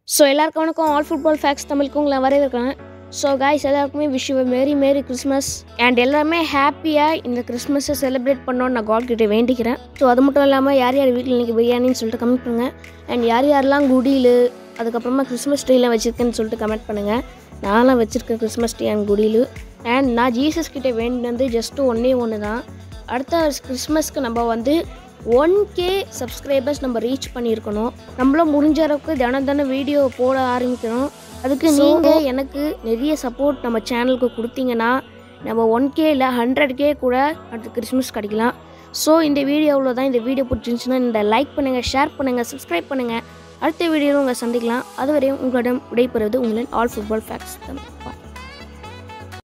so எல்லாருக்கும் வணக்கம் all football facts தமிழுக்கு உங்களை வரவேற்கிறேன் ஸோ காய்ஸ் எல்லாருக்குமே wish merry merry Christmas and எல்லாருமே ஹாப்பியாக இந்த கிறிஸ்மஸை செலிப்ரேட் பண்ணோன்னு நான் காட் கிட்டே வேண்டிக்கிறேன் ஸோ அது மட்டும் இல்லாமல் யார் யார் வீட்டில் இன்றைக்கி பிரியாணின்னு சொல்லிட்டு கமெண்ட் பண்ணுங்கள் அண்ட் யார் யாரெல்லாம் குடியில் அதுக்கப்புறமா கிறிஸ்மஸ் ட்ரீலாம் வச்சுருக்கேன்னு சொல்லிட்டு கமெண்ட் பண்ணுங்கள் நான்லாம் வச்சுருக்கேன் கிறிஸ்மஸ் ட்ரீ அண்ட் குடியில் அண்ட் நான் ஜீசஸ் கிட்டே வேண்டினது ஜஸ்ட்டு ஒன்றே ஒன்று தான் அடுத்த கிறிஸ்மஸ்க்கு நம்ம வந்து ஒன் கே சப்ஸ்கிரைபர்ஸ் நம்ம ரீச் பண்ணியிருக்கணும் நம்மளும் முடிஞ்ச அளவுக்கு தினம் தினம் வீடியோ போட ஆரம்பிக்கணும் அதுக்கு நீங்கள் எனக்கு நிறைய சப்போர்ட் நம்ம சேனலுக்கு கொடுத்தீங்கன்னா நம்ம ஒன் கே இல்லை ஹண்ட்ரட் கே கூட அடுத்த கிறிஸ்மஸ் கிடைக்கலாம் ஸோ இந்த வீடியோவில் தான் இந்த வீடியோ பிடிச்சிருந்துச்சுன்னா இந்த லைக் பண்ணுங்கள் ஷேர் பண்ணுங்கள் சப்ஸ்கிரைப் பண்ணுங்கள் அடுத்த வீடியோவில் உங்களை சந்திக்கலாம் அதுவரையும் உங்களிடம் விடைபெறுவது உங்களின் ஆல் ஃபுட்பால் ஃபேக்ஸ் தான்